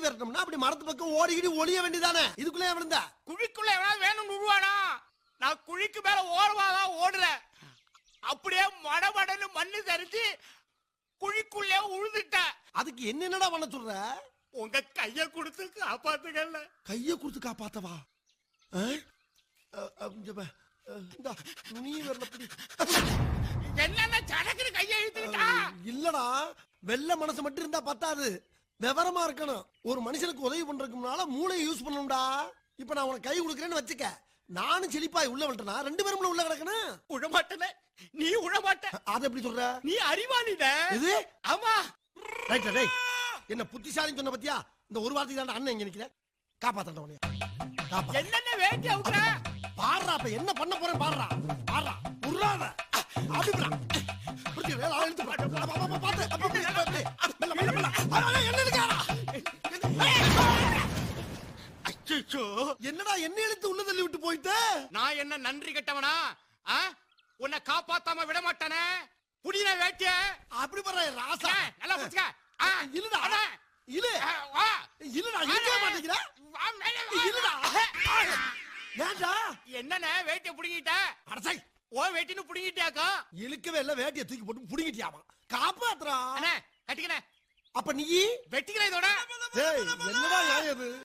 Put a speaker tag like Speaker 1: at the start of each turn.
Speaker 1: திரட்டணும்னா அப்படி மரத்து பக்கம் ஓடிக்கிட்டு ஒளிய வேண்டியதானே இதுக்குள்ளே விழுந்தா
Speaker 2: குழிக்குள்ள எவனாவது வேணும்னு விடுவானா நான் குழிக்கு மேல ஓரமாதான் ஓடுறேன் அப்படியே மடமடன்னு மண்ணு சரிஞ்சு குழிக்குள்ளே உழுதுட்டேன்
Speaker 1: அதுக்கு என்னென்னடா பண்ண சொல்ற
Speaker 2: உங்க கைய கொடுத்து காப்பாத்துக்கல
Speaker 1: கைய கொடுத்து காப்பாத்தவா ஆ? அ, அ, இங்க பா. அ, இந்தா, நீ வரல பிடி.
Speaker 2: என்னென்ன சடக்குன்னு கைய இழுத்துக்கிட்டா
Speaker 1: இல்லடா வெள்ள மனசு மட்டும் இருந்தா பத்தாது விவரமா இருக்கணும் ஒரு மனுஷனுக்கு உதவி பண்றதுக்கு முன்னால மூளையை யூஸ் பண்ணணும்டா இப்ப நான் உனக்கு கை கொடுக்குறேன்னு வச்சுக்க நானும் செழிப்பாய் உள்ள விட்டனா ரெண்டு பேரும் உள்ள கிடக்கணும்
Speaker 2: உழமாட்டல நீ உழமாட்ட
Speaker 1: அதை எப்படி சொல்ற
Speaker 2: நீ அறிவாளிட
Speaker 1: இது
Speaker 2: ஆமா
Speaker 1: ரைட் டேய் என்ன புத்திசாலின்னு சொன்ன பத்தியா இந்த ஒரு வார்த்தைக்கு தான் அண்ணன் இங்க நிக்கிற காப்பாத்தண்ட உன்னைய காப்பா
Speaker 2: என்னென்ன வேட்டி அவுக்குற
Speaker 1: பாடுறா அப்ப என்ன பண்ண போறேன் பாடுறா பாடுறா உருளாத அப்படிடா புரிஞ்சு வேலை இழுத்து பாட்டு அப்ப அப்ப பாத்து அப்ப அப்ப அப்ப அப்ப மெல்ல மெல்ல மெல்ல அட, அட, என்ன இழுக்காரா
Speaker 2: அச்சோ
Speaker 1: என்னடா என்ன இழுத்து உள்ள தள்ளி விட்டு போயிட்ட
Speaker 2: நான் என்ன நன்றி கெட்டவனா ஆ? உன்னை காப்பாத்தாம விட மாட்டானே புடின வேட்டிய
Speaker 1: அப்படி பாரு ராசா
Speaker 2: ஏய், நல்லா புடிச்சுக்க ஆ,
Speaker 1: இழுடா
Speaker 2: அண்ணே.
Speaker 1: இழு
Speaker 2: ஆ, வா.
Speaker 1: இழுடா இழுக்க மாட்டேங்கிற
Speaker 2: வா, மேல வா.
Speaker 1: இழுடா ஏன்டா
Speaker 2: என்னண்ணே வேட்டிய புடிங்கிட்ட
Speaker 1: அடசை
Speaker 2: ஓ வேட்டின்னு புடிங்கிட்டியாக்கா
Speaker 1: இழுக்கவே இல்ல வேட்டியை தூக்கி போட்டு புடுங்கிட்டியாமா காப்பாத்துறா
Speaker 2: அண்ணே கட்டிக்கண்ணே
Speaker 1: அப்ப நீ
Speaker 2: வெட்டிக்கிறேன் இதோட
Speaker 1: ஏய் என்னடா நியாயம் இது